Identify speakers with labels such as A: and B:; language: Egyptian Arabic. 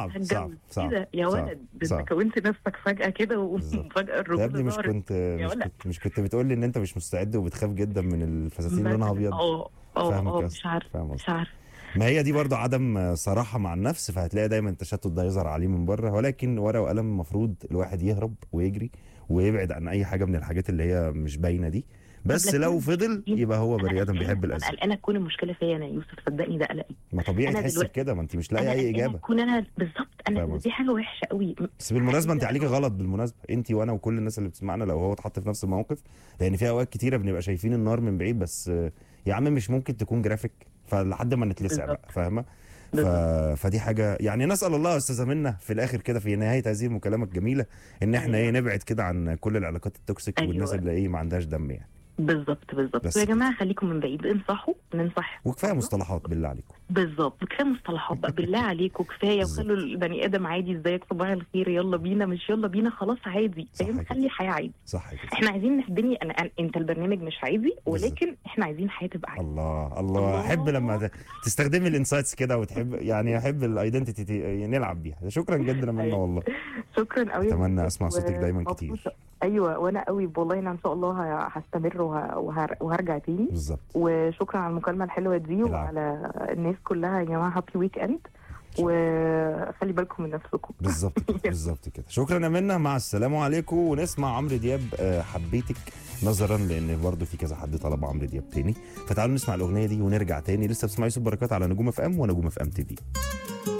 A: صعب
B: هتجوز.
A: صعب صعب
B: ايه ده يا
A: صعب،
B: ولد ده
A: صعب.
B: انت كونت نفسك فجاه كده
A: بالظبط.
B: وفجاه
A: يا
B: الرجوله
A: ابني مش
B: ظهرت.
A: كنت مش
B: ولد.
A: كنت مش كنت بتقول لي ان انت مش مستعد وبتخاف جدا من الفساتين لونها ابيض
B: اه اه
A: فاهمك
B: اه
A: يا
B: مش
A: أسطى،
B: عارفه
A: فاهم
B: مش
A: قصدك.
B: عارفه
A: ما هي دي برضه عدم صراحه مع النفس فهتلاقي دايما التشتت ده يظهر عليه من بره ولكن ورقه وقلم المفروض الواحد يهرب ويجري ويبعد عن اي حاجه من الحاجات اللي هي مش باينه دي بس
B: لكن-
A: لو فضل يبقى هو
B: أنا
A: بني ادم
B: قلقانة-
A: بيحب
B: انا
A: الازمه
B: قلقانه تكون المشكله فيا انا يا يوسف صدقني ده قلقي
A: ما طبيعي
B: أنا
A: تحس
B: دلوقتي-
A: بكده ما انت مش لاقي
B: انا
A: اي
B: قلقانة
A: اجابه
B: اكون انا بالظبط
A: فاهم
B: انا
A: قصدك.
B: دي حاجه وحشه قوي
A: بس بالمناسبه انت عليكي غلط بالمناسبه انت وانا وكل الناس اللي بتسمعنا لو هو اتحط في نفس الموقف لان في اوقات كتيره بنبقى شايفين النار من بعيد بس آه، يا عم مش ممكن تكون جرافيك فلحد ما نتلسع
B: بالظبط.
A: بقى فاهمه ف...
B: بالظبط.
A: فدي حاجه يعني نسال الله يا استاذه منى في الاخر كده في نهايه هذه المكالمه الجميله ان احنا
B: أيوة.
A: ايه نبعد كده عن كل العلاقات التوكسيك
B: أيوة.
A: والناس اللي ايه ما عندهاش دم يعني
B: بالظبط بالظبط
A: بس
B: ويا
A: كده.
B: جماعه خليكم من بعيد انصحوا ننصح
A: وكفايه مصطلحات بالله عليكم
B: بالظبط كفايه مصطلحات بقى بالله عليكم كفايه
A: بالظبط.
B: وخلوا البني ادم عادي ازيك صباح الخير يلا بينا مش يلا بينا خلاص عادي
A: صح
B: فاهم
A: كده.
B: خلي الحياه عادي
A: صح كده
B: احنا عايزين نحبني انا أنا- انت البرنامج مش عادي ولكن احنا عايزين الحياه تبقى عادي
A: الله الله
B: الله.
A: احب لما ت- تستخدمي الانسايتس كده وتحب يعني احب الايدنتيتي نلعب بيها شكرا جدا يا منى
B: أيوة.
A: والله
B: شكرا قوي
A: اتمنى اسمع صوتك دايما
B: ومبسوطة.
A: كتير
B: ايوه وانا قوي والله انا ان شاء الله ه- هستمر وه- وهر- وهرجع تاني
A: بالظبط
B: وشكرا على المكالمه الحلوه دي
A: العفو.
B: وعلى الناس كلها يا جماعه هابي ويك اند وخلي بالكم من نفسكم
A: بالظبط كده بالظبط كده شكرا يا منى مع السلامه عليكم ونسمع عمرو دياب آه، حبيتك نظرا لان برضه في كذا حد طلب عمرو دياب تاني فتعالوا نسمع الاغنيه دي ونرجع تاني لسه بتسمعوا يوسف بركات على نجوم اف ام ونجوم اف ام تي في